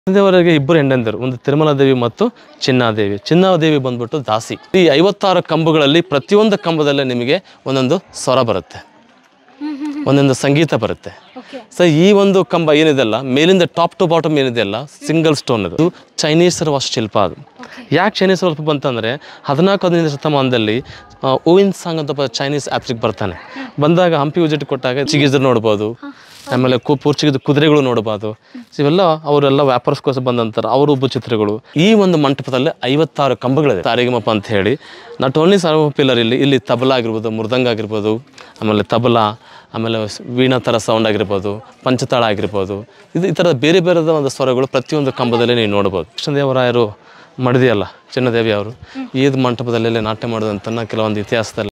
ದೇವರಿಗೆ ಇಬ್ಬರು ಹೆಂಡಂದಿರು ಒಂದು ತಿರುಮಲಾದೇವಿ ಮತ್ತು ಚಿನ್ನಾದೇವಿ ಚಿನ್ನಾದೇವಿ ಬಂದ್ಬಿಟ್ಟು ದಾಸಿ ಈ ಐವತ್ತಾರು ಕಂಬಗಳಲ್ಲಿ ಪ್ರತಿಯೊಂದು ಕಂಬದಲ್ಲೇ ನಿಮಗೆ ಒಂದೊಂದು ಸ್ವರ ಬರುತ್ತೆ ಒಂದೊಂದು ಸಂಗೀತ ಬರುತ್ತೆ ಓಕೆ ಸೊ ಈ ಒಂದು ಕಂಬ ಏನಿದೆಲ್ಲ ಮೇಲಿಂದ ಟಾಪ್ ಟು ಬಾಟಮ್ ಏನಿದೆಯಲ್ಲ ಸಿಂಗಲ್ ಸ್ಟೋನ್ ಅದು ಚೈನೀಸರ ವಾಸ್ತುಶಿಲ್ಪ ಅದು ಯಾಕೆ ಚೈನೀಸ್ ಸ್ವಲ್ಪ ಬಂತಂದರೆ ಹದಿನಾಲ್ಕು ಹದಿನೈದು ಶತಮಾನದಲ್ಲಿ ಓವಿನ್ ಸಾಂಗ್ ಅಂತ ಒಬ್ಬ ಚೈನೀಸ್ ಆಫ್ರಿಕ್ ಬರ್ತಾನೆ ಬಂದಾಗ ಹಂಪಿ ವಿಸಿಟ್ ಕೊಟ್ಟಾಗ ಚಿಗಿದ್ರು ನೋಡ್ಬೋದು ಆಮೇಲೆ ಕು ಪೋರ್ಚುಗೀಸ್ ಕುದುರೆಗಳು ನೋಡ್ಬೋದು So ಇವೆಲ್ಲ ಅವರೆಲ್ಲ ವ್ಯಾಪಾರಕ್ಕೋಸ್ಕರ ಬಂದಂತಾರೆ ಅವ್ರ ಒಬ್ಬ ಚಿತ್ರಗಳು ಈ ಒಂದು ಮಂಟಪದಲ್ಲಿ ಐವತ್ತಾರು ಕಂಬಗಳಿದೆ ತಾರಿಗಮಪ್ಪ ಅಂತ ಹೇಳಿ ನಾಟ್ ಓನ್ಲಿ ಸರ್ವ ಪಿಲ್ಲರ್ ಇಲ್ಲಿ ಇಲ್ಲಿ ತಬಲಾ ಆಗಿರ್ಬೋದು ಮೃದಂಗ ಆಗಿರ್ಬೋದು ಆಮೇಲೆ ತಬಲಾ ಆಮೇಲೆ ಸ್- ವೀಣಾ ಥರ ಸೌಂಡ್ ಆಗಿರ್ಬೋದು ಪಂಚತಾಳ ಆಗಿರ್ಬೋದು ಇದು ಈ ಥರದ ಬೇರೆ ಬೇರೆದ ಒಂದು ಸ್ವರಗಳು ಪ್ರತಿಯೊಂದು ಕಂಬದಲ್ಲಿ ನೀವು ನೋಡ್ಬೋದು ಕೃಷ್ಣದೇವರಾಯರು ಮಡದಿಯಲ್ಲ ಚಿನ್ನದೇವಿ ಅವರು ಈದ್ ಮಂಟಪದಲ್ಲೆಲ್ಲ ನಾಟ್ಯ ಮಾಡೋದಂತನ್ನ ಕೆಲವೊಂದು ಇತಿಹಾಸದಲ್ಲಿ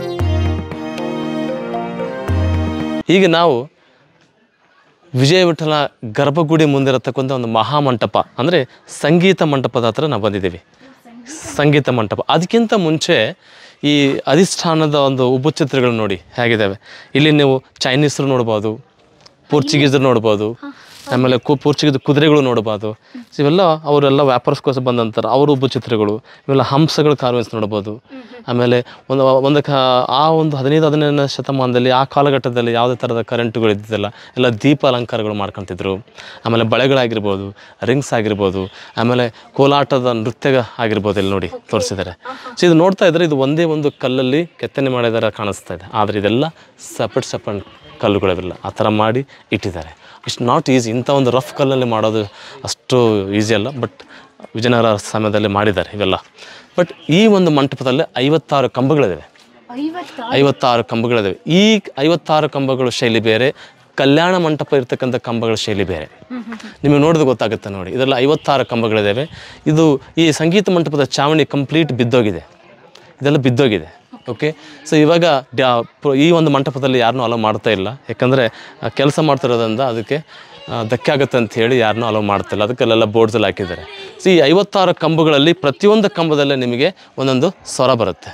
ಈಗ ನಾವು ವಿಜಯ ವಿಠಲ ಗರ್ಭಗುಡಿ ಮುಂದಿರತಕ್ಕಂಥ ಒಂದು ಮಹಾಮಂಟಪ ಅಂದರೆ ಸಂಗೀತ ಮಂಟಪದ ಹತ್ರ ನಾವು ಬಂದಿದ್ದೀವಿ ಸಂಗೀತ ಮಂಟಪ ಅದಕ್ಕಿಂತ ಮುಂಚೆ ಈ ಅಧಿಷ್ಠಾನದ ಒಂದು ಉಪಚಿತ್ರಗಳು ನೋಡಿ ಹೇಗಿದ್ದಾವೆ ಇಲ್ಲಿ ನೀವು ಚೈನೀಸರು ನೋಡ್ಬೋದು ಪೋರ್ಚುಗೀಸರು ನೋಡ್ಬೋದು ಆಮೇಲೆ ಕು ಪೋರ್ಚುಗೀಸ್ ಕುದುರೆಗಳು ನೋಡ್ಬೋದು So ಇವೆಲ್ಲ ಅವರೆಲ್ಲ ವ್ಯಾಪಾರಕ್ಕೋಸ್ಕರ ಬಂದಂತಾರೆ ಅವ್ರ ಒಬ್ಬ ಚಿತ್ರಗಳು ಇವೆಲ್ಲ ಹಂಸಗಳು ಕಾರ್ವಿನ್ಸ್ ನೋಡ್ಬೋದು ಆಮೇಲೆ ಒಂದು ಒಂದು ಕ ಆ ಒಂದು ಹದಿನೈದು ಹದಿನೈದನೇ ಶತಮಾನದಲ್ಲಿ ಆ ಕಾಲಘಟ್ಟದಲ್ಲಿ ಯಾವುದೇ ಥರದ ಕರೆಂಟುಗಳು ಇದ್ದಿದ್ದಿಲ್ಲ ಎಲ್ಲ ದೀಪ ಅಲಂಕಾರಗಳು ಮಾಡ್ಕೊತಿದ್ರು ಆಮೇಲೆ ಬಳೆಗಳಾಗಿರ್ಬೋದು ರಿಂಗ್ಸ್ ಆಗಿರ್ಬೋದು ಆಮೇಲೆ ಕೋಲಾಟದ ನೃತ್ಯ ಆಗಿರ್ಬೋದು ಇಲ್ಲಿ ನೋಡಿ ತೋರಿಸಿದ್ದಾರೆ ಸೊ ಇದು ನೋಡ್ತಾ ಇದ್ರೆ ಇದು ಒಂದೇ ಒಂದು ಕಲ್ಲಲ್ಲಿ ಕೆತ್ತನೆ ಮಾಡಿದಾರೆ ಕಾಣಿಸ್ತಾ ಇದೆ ಆದರೆ ಇದೆಲ್ಲ ಸಪರೇಟ್ ಸಪರೇಟ್ ಕಲ್ಲುಗಳಿವೆಲ್ಲ ಆ ಥರ ಮಾಡಿ ಇಟ್ಟಿದ್ದಾರೆ ಇಟ್ಸ್ ನಾಟ್ ಈಸಿ ಇಂಥ ಒಂದು ರಫ್ ಕಲ್ಲಲ್ಲಿ ಮಾಡೋದು ಅಷ್ಟು ಈಸಿ ಅಲ್ಲ ಬಟ್ ವಿಜಯನಗರ ಸಮಯದಲ್ಲಿ ಮಾಡಿದ್ದಾರೆ ಇವೆಲ್ಲ ಬಟ್ ಈ ಒಂದು ಮಂಟಪದಲ್ಲಿ ಐವತ್ತಾರು ಕಂಬಗಳಿವೆ ಐವತ್ತ ಐವತ್ತಾರು ಕಂಬಗಳಿವೆ ಈ ಐವತ್ತಾರು ಕಂಬಗಳ ಶೈಲಿ ಬೇರೆ ಕಲ್ಯಾಣ ಮಂಟಪ ಇರ್ತಕ್ಕಂಥ ಕಂಬಗಳ ಶೈಲಿ ಬೇರೆ ನಿಮಗೆ ನೋಡಿದ್ರೆ ಗೊತ್ತಾಗುತ್ತೆ ನೋಡಿ ಇದರಲ್ಲಿ ಐವತ್ತಾರು ಕಂಬಗಳಿದ್ದಾವೆ ಇದು ಈ ಸಂಗೀತ ಮಂಟಪದ ಚಾವಣಿ ಕಂಪ್ಲೀಟ್ ಬಿದ್ದೋಗಿದೆ ಇದೆಲ್ಲ ಬಿದ್ದೋಗಿದೆ ಓಕೆ ಸೊ ಇವಾಗ ಡ್ಯಾ ಪ್ರ- ಈ ಒಂದು ಮಂಟಪದಲ್ಲಿ ಯಾರನ್ನೂ ಅಲೋ ಮಾಡ್ತಾ ಇಲ್ಲ ಯಾಕಂದರೆ ಕೆಲಸ ಮಾಡ್ತಿರೋದ್ರಿಂದ ಅದಕ್ಕೆ ಆ, ಧಕ್ಕೆ ಆಗುತ್ತೆ ಅಂತ ಹೇಳಿ ಯಾರನ್ನೂ ಅಲೋ ಮಾಡ್ತಿಲ್ಲ ಅದಕ್ಕೆಲ್ಲ ಬೋರ್ಡ್ಸಲ್ಲಿ ಹಾಕಿದ್ದಾರೆ ಸೊ ಈ ಐವತ್ತಾರು ಕಂಬಗಳಲ್ಲಿ ಪ್ರತಿಯೊಂದು ಕಂಬದಲ್ಲೇ ನಿಮಗೆ ಒಂದೊಂದು ಸ್ವರ ಬರುತ್ತೆ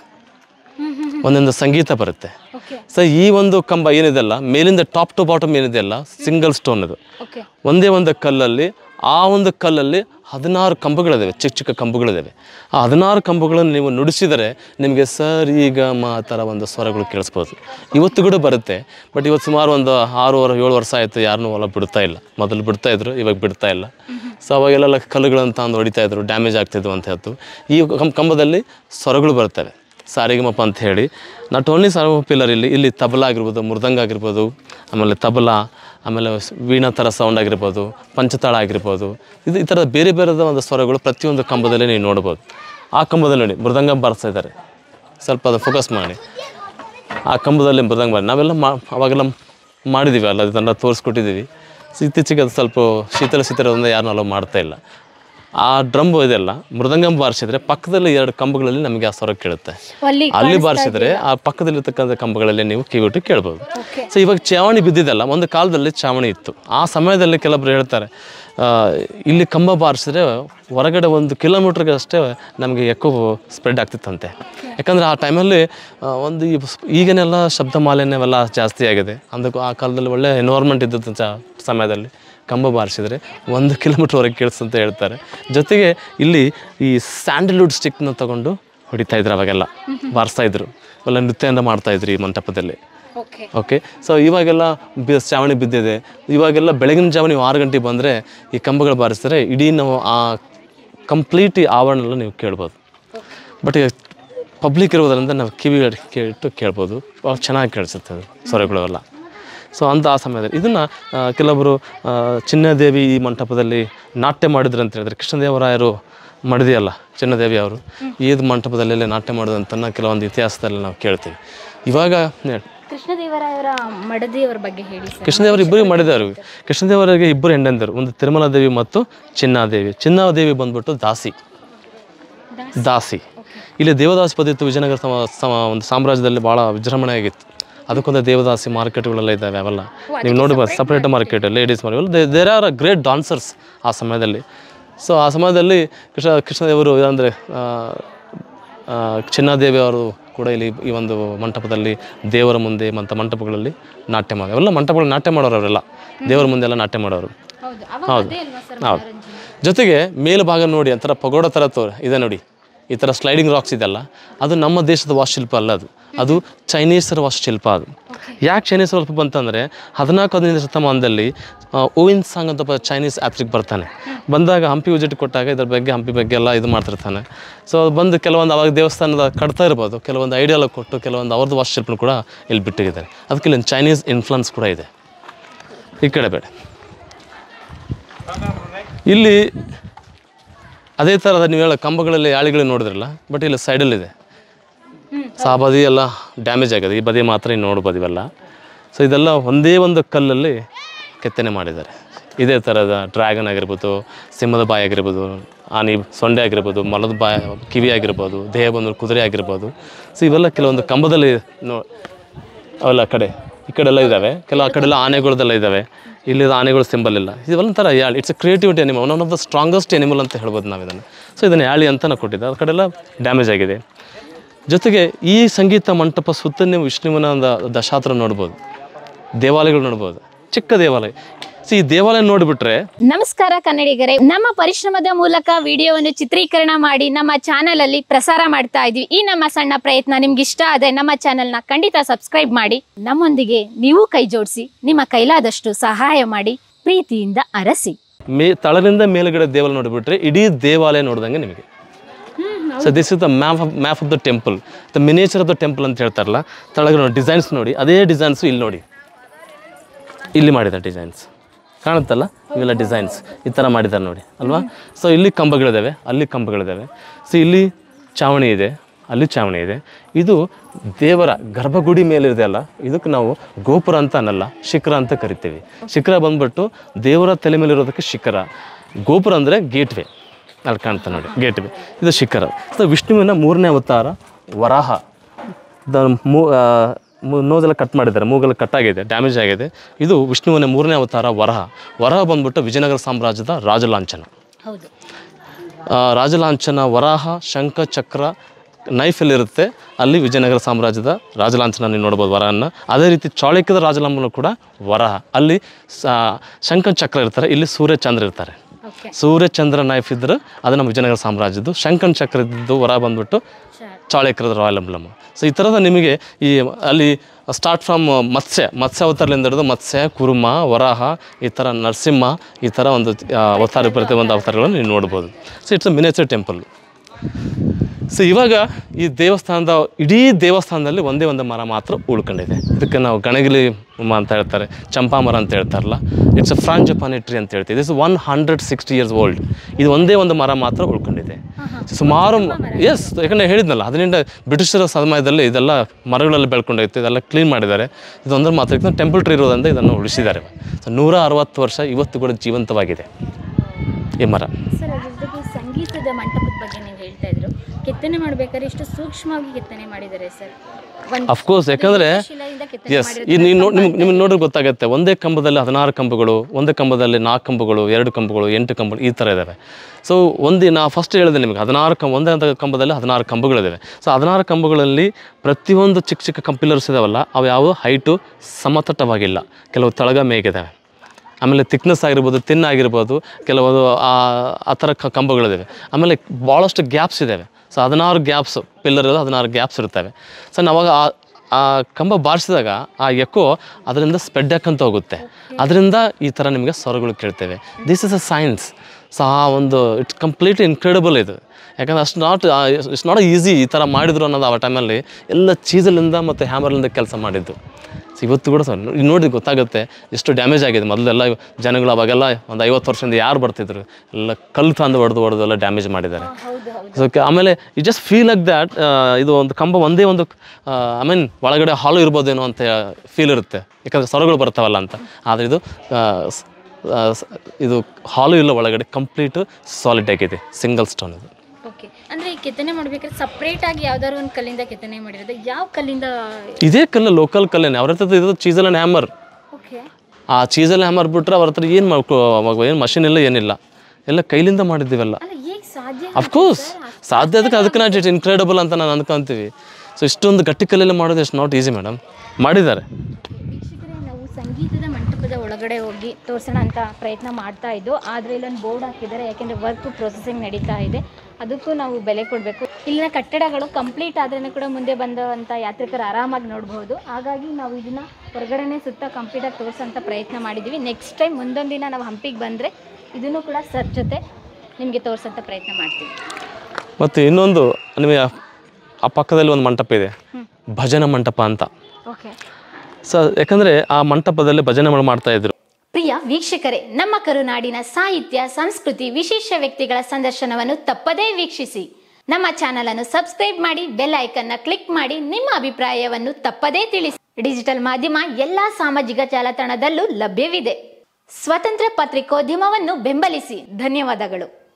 ಒಂದೊಂದು ಸಂಗೀತ ಬರುತ್ತೆ ಓಕೆ ಸೊ ಈ ಒಂದು ಕಂಬ ಏನಿದೆಲ್ಲ ಮೇಲಿಂದ ಟಾಪ್ ಟು ಬಾಟಮ್ ಏನಿದೆಯಲ್ಲ ಸಿಂಗಲ್ ಸ್ಟೋನ್ ಅದು ಓಕೆ ಒಂದೇ ಒಂದು ಕಲ್ಲಲ್ಲಿ ಆ ಒಂದು ಕಲ್ಲಲ್ಲಿ ಹದಿನಾರು ಕಂಬಗಳಿದ್ದಾವೆ ಚಿಕ್ಕ ಚಿಕ್ಕ ಕಂಬಗಳಿದ್ದಾವೆ ಆ ಹದಿನಾರು ಕಂಬಗಳನ್ನು ನೀವು ನುಡಿಸಿದರೆ ನಿಮಗೆ ಸರ್ ಈಗ ಮಾ ಥರ ಒಂದು ಸ್ವರಗಳು ಕೇಳಿಸ್ಬೋದು ಇವತ್ತು ಕೂಡ ಬರುತ್ತೆ ಬಟ್ ಇವತ್ತು ಸುಮಾರು ಒಂದು ಆರು ವರ್ ಏಳು ವರ್ಷ ಆಯಿತು ಯಾರನ್ನೂ ಹೊಲ ಬಿಡ್ತಾ ಇಲ್ಲ ಮೊದಲು ಬಿಡ್ತಾ ಇದ್ರು ಇವಾಗ ಬಿಡ್ತಾ ಇಲ್ಲ ಸೊ ಅವಾಗೆಲ್ಲ ಕಲ್ಲುಗಳನ್ನು ತಂದು ಹೊಡಿತಾ ಇದ್ರು ಡ್ಯಾಮೇಜ್ ಆಗ್ತಿದ್ವು ಅಂತ ಹೇಳ್ತು ಈ ಕಂ- ಕಂಬದಲ್ಲಿ ಸ್ವರಗಳು ಬರ್ತವೆ ಸಾರಿಗಮಪ್ಪ ಅಂತ ಹೇಳಿ ನಾಟ್ ಓನ್ಲಿ ಸರ್ವ ಪಿಲ್ಲರ್ ಇಲ್ಲಿ ಇಲ್ಲಿ ತಬಲಾ ಆಗಿರ್ಬೋದು ಮೃದಂಗ ಆಗಿರ್ಬೋದು ಆಮೇಲೆ ತಬಲಾ ಆಮೇಲೆ ಸ್- ವೀಣಾ ಥರ ಸೌಂಡ್ ಆಗಿರ್ಬೋದು ಪಂಚತಾಳ ಆಗಿರ್ಬೋದು ಇದು ಈ ಥರದ ಬೇರೆ ಬೇರೆದ ಒಂದು ಸ್ವರಗಳು ಪ್ರತಿಯೊಂದು ಕಂಬದಲ್ಲಿ ನೀವು ನೋಡ್ಬೋದು ಆ ಕಂಬದಲ್ಲಿ ನೋಡಿ ಮೃದಂಗ ಬಾರಿಸ್ತಾ ಇದ್ದಾರೆ ಸ್ವಲ್ಪ ಅದು ಫೋಕಸ್ ಮಾಡಿ ಆ ಕಂಬದಲ್ಲಿ ಮೃದಂಗ ಬಾರಿ ನಾವೆಲ್ಲ ಮಾ ಅವಾಗೆಲ್ಲ ಮಾಡಿದ್ದೀವಿ ಅಲ್ಲ ಅದನ್ನು ತೋರಿಸ್ಕೊಟ್ಟಿದ್ದೀವಿ ಸೊ ಇತ್ತೀಚೆಗೆ ಅದು ಸ್ವಲ್ಪ ಶೀತಲ ಶೀತಲದಿಂದ ಯಾರನ್ನೂ ಅಲೋ ಮಾಡ್ತಾ ಇಲ್ಲ ಆ ಡ್ರಮ್ ಇದೆಲ್ಲ ಮೃದಂಗ ಬಾರಿಸಿದ್ರೆ ಪಕ್ಕದಲ್ಲಿ ಎರಡು ಕಂಬಗಳಲ್ಲಿ ನಮಗೆ ಆ ಸ್ವರ ಕೇಳುತ್ತೆ ಅಲ್ಲಿ ಅಲ್ಲಿ ಬಾರಿಸಿದ್ರೆ ಆ ಪಕ್ಕದಲ್ಲಿರ್ತಕ್ಕಂಥ ಕಂಬಗಳಲ್ಲಿ ನೀವು ಕಿವಿಟ್ಟು ಕೇಳ್ಬೋದು ಓಕೆ ಸೊ ಇವಾಗ ಚಾವಣಿ ಬಿದ್ದಿದ್ದಲ್ಲ ಒಂದು ಕಾಲದಲ್ಲಿ ಚಾವಣಿ ಇತ್ತು ಆ ಸಮಯದಲ್ಲಿ ಕೆಲವೊಬ್ರು ಹೇಳ್ತಾರೆ ಆ, ಇಲ್ಲಿ ಕಂಬ ಬಾರಿಸಿದ್ರೆ ಹೊರಗಡೆ ಒಂದು ಕಿಲೋಮೀಟ್ರಿಗೆ ಅಷ್ಟೇ ನಮಗೆ ಎಕ್ಕೋ ಸ್ಪ್ರೆಡ್ ಆಗ್ತಿತ್ತಂತೆ ಯಾಕಂದರೆ ಆ ಟೈಮಲ್ಲಿ ಆ, ಒಂದು ಈ ಸ್- ಈಗಿನೆಲ್ಲ ಶಬ್ದ ಮಾಲಿನ್ಯವೆಲ್ಲ ಜಾಸ್ತಿ ಆಗಿದೆ ಅಂದಕ್ಕೂ ಆ ಕಾಲದಲ್ಲಿ ಒಳ್ಳೆ ಎನ್ವೈರ್ಮೆಂಟ್ ಇದ್ದದ್ದು ಚ ಸಮಯದಲ್ಲಿ ಕಂಬ ಬಾರಿಸಿದ್ರೆ ಒಂದು ಕಿಲೋಮೀಟ್ರ್ವರೆಗೆ ಕೇಳಿಸ್ತಂತ ಹೇಳ್ತಾರೆ ಜೊತೆಗೆ ಇಲ್ಲಿ ಈ ಸ್ಯಾಂಡಲ್ವುಡ್ ಸ್ಟಿಕ್ನ ತಗೊಂಡು ಹೊಡಿತಾ ಇದ್ರು ಅವಾಗೆಲ್ಲ ಬಾರಿಸ್ತಾ ಇದ್ರು ಎಲ್ಲ ನೃತ್ಯನ ಮಾಡ್ತಾ ಇದ್ರು ಈ ಮಂಟಪದಲ್ಲಿ ಓಕೆ ಓಕೆ ಸೊ ಇವಾಗೆಲ್ಲ ಬಿ ಚಾವಣಿ ಬಿದ್ದಿದೆ ಇವಾಗೆಲ್ಲ ಬೆಳಗಿನ ಜಾವ ನೀವು ಆರು ಗಂಟೆಗೆ ಬಂದರೆ ಈ ಕಂಬಗಳು ಬಾರಿಸಿದ್ರೆ ಇಡೀ ನಾವು ಆ ಕಂಪ್ಲೀಟ್ ಈ ಆವರಣ ನೀವು ಕೇಳ್ಬೋದು ಬಟ್ ಈಗ ಪಬ್ಲಿಕ್ ಇರೋದ್ರಿಂದ ನಾವು ಕಿವಿ ಕೇಳಿಟ್ಟು ಕೇಳ್ಬೋದು ಭಾಳ ಚೆನ್ನಾಗಿ ಕೇಳಿಸುತ್ತೆ ಅದು ಸ್ವರಗಳು ಎಲ್ಲ ಸೊ ಅಂತ ಆ ಸಮಯದಲ್ಲಿ ಇದನ್ನು ಕೆಲವೊಬ್ಬರು ಆ, ಚಿನ್ನದೇವಿ ಈ ಮಂಟಪದಲ್ಲಿ ನಾಟ್ಯ ಮಾಡಿದ್ರು ಅಂತ ಹೇಳಿದ್ರೆ ಕೃಷ್ಣದೇವರಾಯರು ಮಡದಿಯಲ್ಲ ಚಿನ್ನದೇವಿ ಅವರು ಈದ್ ಮಂಟಪದಲ್ಲೆಲ್ಲ ನಾಟ್ಯ ಮಾಡೋದಂತನ್ನ ಕೆಲವೊಂದು ಇತಿಹಾಸದಲ್ಲಿ ನಾವು ಕೇಳ್ತೀವಿ ಇವಾಗ ನೆ- ಕೃಷ್ಣದೇವರಾಯರ ಮಡದಿಯವರ ಬಗ್ಗೆ ಹೇಳಿ ಸರ್ ಕೃಷ್ಣದೇವರು ಇಬ್ಬರಿಗೆ ಮಾಡಿದ್ದಾರೆ ಕೃಷ್ಣದೇವರಿಗೆ ಇಬ್ಬರು ಹೆಂಡಂದಿರು ಒಂದು ತಿರುಮಲಾದೇವಿ ಮತ್ತು ಚಿನ್ನಾದೇವಿ ಚಿನ್ನಾದೇವಿ ಬಂದ್ಬಿಟ್ಟು ದಾಸಿ ದಾಸಿ ಇಲ್ಲಿ ದೇವದಾಸಿ ಪದ್ಧತಿ ವಿಜಯನಗರ ಸಮ ಸಮ ಒಂದು ಸಾಮ್ರಾಜ್ಯದಲ್ಲಿ ಭಾಳ ವಿಜೃಂಭಣೆ ಆಗಿತ್ತು ಅದಕ್ಕೊಂದು ದೇವದಾಸಿ ಮಾರ್ಕೆಟ್ಗಳೆಲ್ಲ ಇದ್ದಾವೆ ಅವೆಲ್ಲ ನೀವು ನೋಡ್ಬೋದು separate market ladies market there are great dancers ಆ ಸಮಯದಲ್ಲಿ ಸೊ ಆ ಸಮಯದಲ್ಲಿ ಕೃಷ್ಣ ಕೃಷ್ಣದೇವರು ಅಂದರೆ ಚಿನ್ನಾದೇವಿ ಅವರು ಕೂಡ ಇಲ್ಲಿ ಈ ಒಂದು ಮಂಟಪದಲ್ಲಿ ದೇವರ ಮುಂದೆ ಮತ್ತು ಮಂಟಪಗಳಲ್ಲಿ ನಾಟ್ಯ ಮಾಡಿ ಅವೆಲ್ಲ ಮಂಟಪಗಳು ನಾಟ್ಯ ಮಾಡೋರು ಅವರೆಲ್ಲ ದೇವರ ಮುಂದೆ ಎಲ್ಲ ನಾಟ್ಯ ಮಾಡೋರು ಹೌದು ಅವಾಗ ಹೌದು ಅದೇ ಅಲ್ವಾ ಸರ್ ಹೌದು ಮನೋರಂಜನೆ ಜೊತೆಗೆ ಮೇಲ್ಭಾಗ ನೋಡಿ ಒಂಥರ ಪಗೋಡ ಥರ ತೋ ಇದೆ ನೋಡಿ ಈ ಥರ ಸ್ಲೈಡಿಂಗ್ ರಾಕ್ಸ್ ಇದೆಲ್ಲ ಅದು ನಮ್ಮ ದೇಶದ ವಾಸ್ತುಶಿಲ್ಪ ಅಲ್ಲ ಅದು ಅದು ಚೈನೀಸರ ವಾಸ್ತುಶಿಲ್ಪ ಅದು ಯಾಕೆ ಚೈನೀಸ್ ವಾಸ್ತುಶಿಲ್ಪ ಬಂತಂದರೆ ಹದಿನಾಲ್ಕು ಹದಿನೈದು ಶತಮಾನದಲ್ಲಿ ಆ, ಓವಿನ್ ಸಾಂಗ್ ಅಂತ ಒಬ್ಬ ಚೈನೀಸ್ ಆಪ್ಟಿಕ್ ಬರ್ತಾನೆ ಬಂದಾಗ ಹಂಪಿ ವಿಸಿಟ್ ಕೊಟ್ಟಾಗ ಇದ್ರ ಬಗ್ಗೆ ಹಂಪಿ ಬಗ್ಗೆ ಎಲ್ಲ ಇದು ಮಾಡ್ತಿರ್ತಾನೆ ಸೊ ಅದು ಬಂದು ಕೆಲವೊಂದು ಅವಾಗ ದೇವಸ್ಥಾನದ ಕಟ್ತಾ ಇರ್ಬೋದು ಕೆಲವೊಂದು ಐಡಿಯಾಲ ಕೊಟ್ಟು ಕೆಲವೊಂದು ಅವ್ರದ್ದು ವಾಸ್ತುಶಿಲ್ಪನ ಕೂಡ ಇಲ್ಲಿ ಬಿಟ್ಟಿದ್ದಾರೆ ಅದಕ್ಕೆ ಇಲ್ಲೊಂದು ಚೈನೀಸ್ ಇನ್ಫ್ಲುಯೆನ್ಸ್ ಕೂಡ ಇದೆ ಈ ಕಡೆ ಬೇಡ ಇಲ್ಲಿ ಅದೇ ಥರದ ನೀವು ಹೇಳೋ ಕಂಬಗಳಲ್ಲಿ ಯಾಳಿಗಳು ನೋಡಿದ್ರಲ್ಲ ಬಟ್ ಇಲ್ಲಿ ಸೈಡಲ್ಲಿದೆ ಸೊ ಆ ಬದಿ ಎಲ್ಲ ಡ್ಯಾಮೇಜ್ ಆಗಿದೆ ಈ ಬದಿ ಮಾತ್ರ ಇನ್ನು ನೋಡ್ಬೋದು ಇವೆಲ್ಲ ಸೊ ಇದೆಲ್ಲ ಒಂದೇ ಒಂದು ಕಲ್ಲಲ್ಲಿ ಕೆತ್ತನೆ ಮಾಡಿದ್ದಾರೆ ಇದೇ ಥರದ ಡ್ರ್ಯಾಗನ್ ಆಗಿರ್ಬೋದು ಸಿಂಹದ ಬಾಯಿ ಆಗಿರ್ಬೋದು ಆನೆ ಸೊಂಡೆ ಆಗಿರ್ಬೋದು ಮಲದ ಬಾಯಿ ಕಿವಿ ಆಗಿರ್ಬೋದು ದೇಹ ಬಂದು ಕುದುರೆ ಆಗಿರ್ಬೋದು ಸೊ ಇವೆಲ್ಲ ಕೆಲವೊಂದು ಕಂಬದಲ್ಲಿ ನೋ ಅವೆಲ್ಲ ಆ ಕಡೆ ಈ ಕಡೆ ಎಲ್ಲ ಇದ್ದಾವೆ ಕೆಲವು ಆ ಕಡೆ ಎಲ್ಲ ಆನೆಗಳದೆಲ್ಲ ಇದ್ದಾವೆ ಇಲ್ಲಿ ಆನೆಗಳು ಸಿಂಬಲ್ ಇಲ್ಲ ಇವೆಲ್ಲ ಥರ ಯಾಳಿ it's a creativity animal one of the strongest animal ಅಂತ ಹೇಳ್ಬೋದು ನಾವು ಇದನ್ನು ಸೊ ಇದನ್ನು ಯಾಳಿ ಅಂತ ನಾವು ಕೊಟ್ಟಿದ್ದೆ ಆ ಕಡೆ ಎಲ್ಲ ಡ್ಯಾಮೇಜ್ ಆಗಿದೆ ಜೊತೆಗೆ ಈ ಸಂಗೀತ ಮಂಟಪ ಸುತ್ತ ನೀವು ವಿಷ್ಣುವಿನ ಒಂದು ದಶಾತ್ರ ನೋಡ್ಬೋದು ದೇವಾಲಯಗಳು ನೋಡ್ಬೋದು ಚಿಕ್ಕ ದೇವಾಲಯ ಸೊ ಈ ದೇವಾಲಯ ನೋಡಿಬಿಟ್ರೆ ನಮಸ್ಕಾರ ಕನ್ನಡಿಗರೇ ನಮ್ಮ ಪರಿಶ್ರಮದ ಮೂಲಕ ವಿಡಿಯೋವನ್ನು ಚಿತ್ರೀಕರಣ ಮಾಡಿ ನಮ್ಮ ಚಾನೆಲ್ ಅಲ್ಲಿ ಪ್ರಸಾರ ಮಾಡ್ತಾ ಇದ್ವಿ ಈ ನಮ್ಮ ಸಣ್ಣ ಪ್ರಯತ್ನ ನಿಮ್ಗೆ ಇಷ್ಟ ಆದ್ರೆ ನಮ್ಮ ಚಾನೆಲ್ ನ ಖಂಡಿತ ಸಬ್ಸ್ಕ್ರೈಬ್ ಮಾಡಿ ನಮ್ಮೊಂದಿಗೆ ನೀವು ಕೈ ಜೋಡಿಸಿ ನಿಮ್ಮ ಕೈಲಾದಷ್ಟು ಸಹಾಯ ಮಾಡಿ ಪ್ರೀತಿಯಿಂದ ಅರಸಿ ಮೇ ತಳದಿಂದ ಮೇಲುಗಡೆ ದೇವಾಲಯ ನೋಡಿಬಿಟ್ರೆ ಇಡೀ ದೇವಾಲಯ ನೋಡಿದಂಗೆ ನಿಮಗೆ so this is the map of map of the temple the miniature of the temple ಅಂತ ಹೇಳ್ತಾರಲ್ಲ ತಳಗ ನೋಡಿ ಡಿಸೈನ್ಸ್ ನೋಡಿ ಅದೇ ಡಿಸೈನ್ಸು ಇಲ್ಲಿ ನೋಡಿ ಇಲ್ಲಿ ಮಾಡಿದ್ದಾರೆ ಡಿಸೈನ್ಸ್ ಕಾಣುತ್ತಲ್ಲ ಇವೆಲ್ಲ ಡಿಸೈನ್ಸ್ ಈ ಥರ ಮಾಡಿದ್ದಾರೆ ನೋಡಿ ಅಲ್ವಾ ಸೊ ಇಲ್ಲಿ ಕಂಬಗಳಿದ್ದಾವೆ ಅಲ್ಲಿ ಕಂಬಗಳಿದ್ದಾವೆ ಸೊ ಇಲ್ಲಿ ಚಾವಣಿ ಇದೆ ಅಲ್ಲಿ ಚಾವಣಿ ಇದೆ ಇದು ದೇವರ ಗರ್ಭಗುಡಿ ಮೇಲಿದೆ ಅಲ್ಲ ಇದಕ್ಕೆ ನಾವು ಗೋಪುರ ಅಂತ ಅನ್ನಲ್ಲ ಶಿಖರ ಅಂತ ಕರಿತೀವಿ ಶಿಖರ ಬಂದ್ಬಿಟ್ಟು ದೇವರ ತಲೆ ಮೇಲಿರೋದಕ್ಕೆ ಶಿಖರ ಗೋಪುರ ಅಂದರೆ ಗೇಟ್ವೇ ಅಲ್ಲಿ ಕಾಣ್ತಾ ನೋಡಿ ಗೇಟ್ವೇ ಇದು ಶಿಖರ ಸೊ ವಿಷ್ಣುವಿನ ಮೂರನೇ ಅವತಾರ ವರಾಹ ದ ಮೂ ಆ, ಮೂ- ನೋದೆಲ್ಲ ಕಟ್ ಮಾಡಿದ್ದಾರೆ ಮೂಗೆಲ್ಲ ಕಟ್ಟಾಗಿದೆ ಡ್ಯಾಮೇಜ್ ಆಗಿದೆ ಇದು ವಿಷ್ಣುವಿನ ಮೂರನೇ ಅವತಾರ ವರಹ ವರಹ ಬಂದ್ಬಿಟ್ಟು ವಿಜಯನಗರ ಸಾಮ್ರಾಜ್ಯದ ರಾಜಲಾಂಛನ ಹೌದು ಆ, ರಾಜಲಾಂಛನ ವರಾಹ ಶಂಖ ಚಕ್ರ ನೈಫಲ್ಲಿರುತ್ತೆ ಅಲ್ಲಿ ವಿಜಯನಗರ ಸಾಮ್ರಾಜ್ಯದ ರಾಜಲಾಂಛನ ನೀವು ನೋಡ್ಬೋದು ವರಹನ್ನ ಅದೇ ರೀತಿ ಚಾಳುಕ್ಯದ ರಾಜಲಾಂಬನು ಕೂಡ ವರಹ ಅಲ್ಲಿ ಸ ಶಂಖ ಚಕ್ರ ಇರ್ತಾರೆ ಇಲ್ಲಿ ಸೂರ್ಯ ಚಂದ್ರ ಇರ್ತಾರೆ ಓಕೆ ಸೂರ್ಯಚಂದ್ರ ನೈಫ್ ಇದ್ರೆ ಅದು ನಮ್ಮ ವಿಜಯನಗರ ಸಾಮ್ರಾಜ್ಯದ್ದು ಶಂಕನ್ ಚಕ್ರ ಇದ್ದಿದ್ದು ವರ ಬಂದ್ಬಿಟ್ಟು ಚಾಳುಕ್ಯರದ ರಾಯಲ್ ಎಂಬ್ಲಮ್ ಸೊ ಈ ಥರದ ನಿಮಗೆ ಈ ಅಲ್ಲಿ ಸ್ಟಾರ್ಟ್ ಫ್ರಮ್ ಮತ್ಸ್ಯ ಮತ್ಸ್ಯ ಅವತಾರದಿಂದ ಹಿಡಿದು ಮತ್ಸ್ಯ ಕುರುಮ ವರಾಹ ಈ ಥರ ನರಸಿಂಹ ಈ ಥರ ಒಂದು ಆ, ಅವತಾರ ಪ್ರತಿಯೊಂದು ಅವತಾರಗಳನ್ನು ನೀವು ನೋಡ್ಬೋದು so it's a miniature temple so ಇವಾಗ ಈ ದೇವಸ್ಥಾನದ ಇಡೀ ದೇವಸ್ಥಾನದಲ್ಲಿ ಒಂದೇ ಒಂದು ಮರ ಮಾತ್ರ ಉಳ್ಕೊಂಡಿದೆ ಇದಕ್ಕೆ ನಾವು ಗಣಗಿಲಿ ಮ ಅಂತ ಹೇಳ್ತಾರೆ ಚಂಪಾ ಮರ ಅಂತ ಹೇಳ್ತಾರಲ್ಲ ಇಟ್ಸ್ ಅ ಫ್ರಾಂಜಪಾನಿ ಟ್ರೀ ಅಂತ ಹೇಳ್ತೀವಿ this one hundred sixty years old ಇದು ಒಂದೇ ಒಂದು ಮರ ಮಾತ್ರ ಉಳ್ಕೊಂಡಿದೆ ಸುಮಾರು ಎಸ್ ಯಾಕಂದರೆ ಹೇಳಿದ್ನಲ್ಲ ಅದರಿಂದ ಬ್ರಿಟಿಷರ ಸಮಯದಲ್ಲಿ ಇದೆಲ್ಲ ಮರಗಳೆಲ್ಲ ಬೆಳ್ಕೊಂಡೈತೆ ಇದೆಲ್ಲ ಕ್ಲೀನ್ ಮಾಡಿದ್ದಾರೆ ಇದೊಂದರ ಮಾತ್ರ ಟೆಂಪಲ್ ಟ್ರೀ ಇರೋದ್ರಿಂದ ಇದನ್ನು ಉಳಿಸಿದ್ದಾರೆ ಸೊ ನೂರ ಅರವತ್ತು ವರ್ಷ ಇವತ್ತು ಕೂಡ ಜೀವಂತವಾಗಿದೆ ಈ ಮರ ಸರ್ ಅದ್ರ ಜೊತೆಗೆ ಸಂಗೀತದ ಮಂಟಪದ ಬಗ್ಗೆ ನೀವು ಹೇಳ್ತಾ ಇದ್ರು ಕೆತ್ತನೆ ಮಾಡ್ಬೇಕಾದ್ರೆ ಇಷ್ಟು ಸೂಕ್ಷ್ಮವಾಗಿ ಕೆತ್ತನೆ ಮಾಡಿದ್ದಾರೆ ಸರ್ ಒಂದು ಅಫ್ಕೋರ್ಸ್ ಯಾಕಂದರೆ ಶಿಲೆಯಿಂದ ಕೆತ್ತನೆ ಎಸ್ ಈ ನೀವು ನೋಡಿ ನಿಮ್ಗೆ ನಿಮ್ಗೆ ನೋಡಿದ್ರೆ ಗೊತ್ತಾಗುತ್ತೆ ಒಂದೇ ಕಂಬದಲ್ಲಿ ಹದಿನಾರು ಕಂಬಗಳು ಒಂದೇ ಕಂಬದಲ್ಲಿ ನಾಲ್ಕು ಕಂಬಗಳು ಎರಡು ಕಂಬಗಳು ಎಂಟು ಕಂಬಗಳು ಈ ಥರ ಇದ್ದಾವೆ ಸೊ ಒಂದು ನಾ ಫಸ್ಟ್ ಹೇಳಿದೆ ನಿಮಗೆ ಹದಿನಾರು ಕಂಬ ಒಂದೇ ಅಂತ ಕಂಬದಲ್ಲಿ ಹದಿನಾರು ಕಂಬಗಳಿದ್ದಾವೆ ಸೊ ಹದಿನಾರು ಕಂಬಗಳಲ್ಲಿ ಪ್ರತಿಯೊಂದು ಚಿಕ್ಕ ಚಿಕ್ಕ ಕಂಪಿಲರ್ಸ್ ಇದಾವಲ್ಲ ಅವು ಯಾವ ಹೈಟು ಸಮತಟ್ಟವಾಗಿಲ್ಲ ಕೆಲವು ತಳಗ ಮೇಗಿದ್ದಾವೆ ಆಮೇಲೆ ತಿಕ್ನೆಸ್ ಆಗಿರ್ಬೋದು ತಿನ್ ಆಗಿರ್ಬೋದು ಕೆಲವೊಂದು ಆ ಆ ಥರ ಕ ಕಂಬಗಳಿದ್ದಾವೆ ಆಮೇಲೆ ಭಾಳಷ್ಟು ಗ್ಯಾಪ್ಸ್ ಇದ್ದಾವೆ ಸೊ ಹದಿನಾರು ಗ್ಯಾಪ್ಸ್ ಪಿಲ್ಲರ್ ಹದಿನಾರು ಗ್ಯಾಪ್ಸ್ ಇರ್ತವೆ ಸೊ ನಾವಾಗ ಆ ಆ ಕಂಬ ಬಾರಿಸಿದಾಗ ಆ ಎಕ್ಕೋ ಅದರಿಂದ ಸ್ಪ್ರೆಡ್ ಹಾಕಂತ ಹೋಗುತ್ತೆ ಅದರಿಂದ ಈ ಥರ ನಿಮಗೆ ಸ್ವರಗಳು ಕೇಳ್ತೇವೆ this is a science so ಆ ಒಂದು ಇಟ್ಸ್ ಕಂಪ್ಲೀಟ್ಲಿ ಇನ್ಕ್ರೆಡಿಬಲ್ ಇದು ಯಾಕಂದ್ರೆ ಅಷ್ಟು ನಾಟ್ ಇಟ್ಸ್ ನಾಟ್ ಈಸಿ ಈ ಥರ ಮಾಡಿದ್ರು ಅನ್ನೋದು ಆ ಟೈಮಲ್ಲಿ ಎಲ್ಲ ಚೀಸಲಿಂದ ಮತ್ತು ಹ್ಯಾಮರ್ಲಿಂದ ಕೆಲಸ ಮಾಡಿದ್ದು ಸೊ ಇವತ್ತು ಕೂಡ ಸರ್ ನೋಡಿ ಗೊತ್ತಾಗುತ್ತೆ ಎಷ್ಟು ಡ್ಯಾಮೇಜ್ ಆಗಿದೆ ಮೊದಲೆಲ್ಲ ಜನಗಳು ಅವಾಗೆಲ್ಲ ಒಂದು ಐವತ್ತು ವರ್ಷದಿಂದ ಯಾರು ಬರ್ತಿದ್ರು ಎಲ್ಲ ಕಲ್ಲು ತಂದು ಹೊಡೆದು ಹೊಡೆದು ಎಲ್ಲ ಡ್ಯಾಮೇಜ್ ಮಾಡಿದ್ದಾರೆ ಹೌದು ಹೌದು ಸೊ ಆಮೇಲೆ you just feel like that ಇದು ಒಂದು ಕಂಬ ಒಂದೇ ಒಂದು ಐ ಮೀನ್ ಒಳಗಡೆ ಹಾಲು ಇರ್ಬೋದೇನೋ ಅಂತ ಫೀಲ್ ಇರುತ್ತೆ ಯಾಕಂದರೆ ಸ್ವರಗಳು ಬರ್ತಾವಲ್ಲ ಅಂತ ಆದರೆ ಇದು ಆ, ಸ್- ಆ, ಸ್- ಇದು ಹಾಲು ಇಲ್ಲ ಒಳಗಡೆ ಕಂಪ್ಲೀಟ್ ಸಾಲಿಡ್ ಆಗಿದೆ ಸಿಂಗಲ್ ಸ್ಟೋನ್ ಇದು ಓಕೆ ಅಂದ್ರೆ ಈ ಕೆತ್ತನೆ ಮಾಡ್ಬೇಕಾದ್ರೆ ಸಪ್ರೇಟ್ ಆಗಿ ಯಾವ್ದಾದ್ರು ಒಂದು ಕಲ್ಲಿಂದ ಕೆತ್ತನೆ ಮಾಡಿರೋದು ಯಾವ ಕಲ್ಲಿಂದ ಇದೇ ಕಲ್ಲು ಲೋಕಲ್ ಕಲ್ಲೇನೆ ಅವ್ರ ಹತ್ರ ಇದು ಚೀಸಲ್ ಆ್ಯಂಡ್ ಹ್ಯಾಮರ್ ಓಕೆ ಆ ಚೀಸಲ್ಲಿ ಹ್ಯಾಮರ್ ಬಿಟ್ರೆ ಅವ್ರ ಹತ್ರ ಏನು ಮಾಡ್ಕೊ ಏನು ಮಷಿನ್ ಇಲ್ಲ ಏನಿಲ್ಲ ಎಲ್ಲ ಕೈಲಿಂದ ಮಾಡಿದ್ದೀವೆಲ್ಲ ಅಲ್ಲ ಹೇಗೆ ಸಾಧ್ಯ ಅಫ್ಕೋರ್ಸ್ ಸಾಧ್ಯ ಅದಕ್ಕೆ ಅದಕ್ಕೆ ನಾವು ಇಟ್ಸ್ ಇನ್ಕ್ರೆಡಿಬಲ್ ಅಂತ ನಾನು ಅನ್ಕೊಂತೀವಿ ಸೊ ಇಷ್ಟೊಂದು ಗಟ್ಟಿ ಕಲ್ಲಲ್ಲಿ ಮಾಡೋದು ಎಷ್ಟು ನಾಟ್ ಈಸಿ ಮೇಡಮ್ ಮಾಡಿದ್ದಾರೆ ವೀಕ್ಷಕರೇ ನಾವು ಸಂಗೀತದ ಮಂಟಪದ ಒಳಗಡೆ ಒಳಗಡೆ ಹೋಗಿ ತೋರಿಸೋಣ ಅಂತ ಪ್ರಯತ್ನ ಮಾಡ್ತಾ ಇದ್ದು ಆದರೆ ಇಲ್ಲೊಂದು ಬೋರ್ಡ್ ಹಾಕಿದ್ದಾರೆ ಯಾಕೆಂದರೆ ವರ್ಕ್ ಪ್ರೊಸೆಸಿಂಗ್ ನಡೀತಾ ಇದೆ ಅದಕ್ಕೂ ನಾವು ಬೆಲೆ ಕೊಡಬೇಕು ಇಲ್ಲಿನ ಕಟ್ಟಡಗಳು ಕಂಪ್ಲೀಟ್ ಆದ್ರೂ ಕೂಡ ಮುಂದೆ ಬಂದಂಥ ಯಾತ್ರಿಕರು ಆರಾಮಾಗಿ ನೋಡ್ಬೋದು ಹಾಗಾಗಿ ನಾವು ಇದನ್ನು ಹೊರಗಡೆನೆ ಸುತ್ತ ಕಂಪ್ಲೀಟಾಗಿ ತೋರಿಸೋಂಥ ಪ್ರಯತ್ನ ಮಾಡಿದ್ದೀವಿ ನೆಕ್ಸ್ಟ್ ಟೈಮ್ ಮುಂದೊಂದು ದಿನ ನಾವು ಹಂಪಿಗೆ ಬಂದರೆ ಇದನ್ನು ಕೂಡ ಸರ್ ಜೊತೆ ನಿಮಗೆ ತೋರಿಸೋಂಥ ಪ್ರಯತ್ನ ಮಾಡ್ತೀವಿ ಮತ್ತು ಇನ್ನೊಂದು ನಿಮಗೆ ಆ- ಆ ಪಕ್ಕದಲ್ಲಿ ಒಂದು ಮಂಟಪ ಇದೆ ಭಜನ ಮಂಟಪ ಅಂತ ಓಕೆ ಸೊ ಯಾಕಂದರೆ ಆ ಮಂಟಪದಲ್ಲಿ ಭಜನೆ ಮಾಡ್ತಾ ಇದ್ರು ಪ್ರಿಯ ವೀಕ್ಷಕರೇ ನಮ್ಮ ಕರುನಾಡಿನ ಸಾಹಿತ್ಯ ಸಂಸ್ಕೃತಿ ವಿಶೇಷ ವ್ಯಕ್ತಿಗಳ ಸಂದರ್ಶನವನ್ನು ತಪ್ಪದೇ ವೀಕ್ಷಿಸಿ ನಮ್ಮ ಚಾನಲ್ ಅನ್ನು ಸಬ್ಸ್ಕ್ರೈಬ್ ಮಾಡಿ ಬೆಲ್ ಐಕನ್ನ ಕ್ಲಿಕ್ ಮಾಡಿ ನಿಮ್ಮ ಅಭಿಪ್ರಾಯವನ್ನು ತಪ್ಪದೇ ತಿಳಿಸಿ ಡಿಜಿಟಲ್ ಮಾಧ್ಯಮ ಎಲ್ಲಾ ಸಾಮಾಜಿಕ ಜಾಲತಾಣದಲ್ಲೂ ಲಭ್ಯವಿದೆ ಸ್ವತಂತ್ರ ಪತ್ರಿಕೋದ್ಯಮವನ್ನು ಬೆಂಬಲಿಸಿ ಧನ್ಯವಾದಗಳು